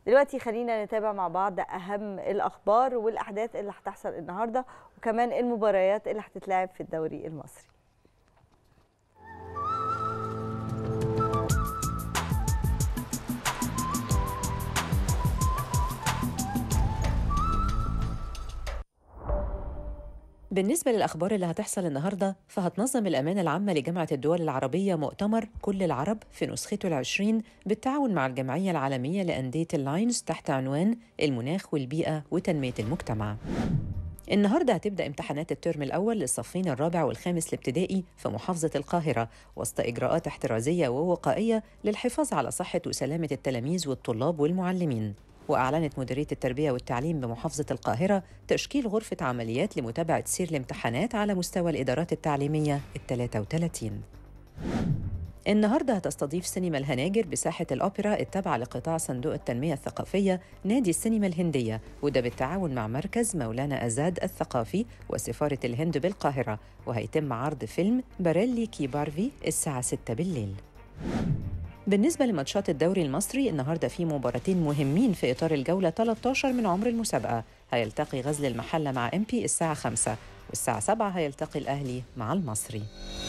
دلوقتي خلينا نتابع مع بعض أهم الأخبار والأحداث اللي هتحصل النهاردة وكمان المباريات اللي هتتلعب في الدوري المصري بالنسبة للأخبار اللي هتحصل النهاردة فهتنظم الأمانة العامة لجامعة الدول العربية مؤتمر كل العرب في نسخته العشرين بالتعاون مع الجمعية العالمية لأندية اللاينز تحت عنوان المناخ والبيئة وتنمية المجتمع النهاردة هتبدأ امتحانات الترم الأول للصفين الرابع والخامس الابتدائي في محافظة القاهرة وسط إجراءات احترازية ووقائية للحفاظ على صحة وسلامة التلاميذ والطلاب والمعلمين وأعلنت مديرية التربية والتعليم بمحافظة القاهرة تشكيل غرفة عمليات لمتابعة سير الامتحانات على مستوى الإدارات التعليمية ال 33 النهاردة هتستضيف سينما الهناجر بساحة الأوبرا التابعة لقطاع صندوق التنمية الثقافية نادي السينما الهندية وده بالتعاون مع مركز مولانا أزاد الثقافي وسفارة الهند بالقاهرة وهيتم عرض فيلم باريلي كي بارفي الساعة 6 بالليل بالنسبة لماتشات الدوري المصري النهارده في مباراتين مهمين في إطار الجولة 13 من عمر المسابقة هيلتقي غزل المحلة مع إمبي الساعة 5 والساعة 7 هيلتقي الأهلي مع المصري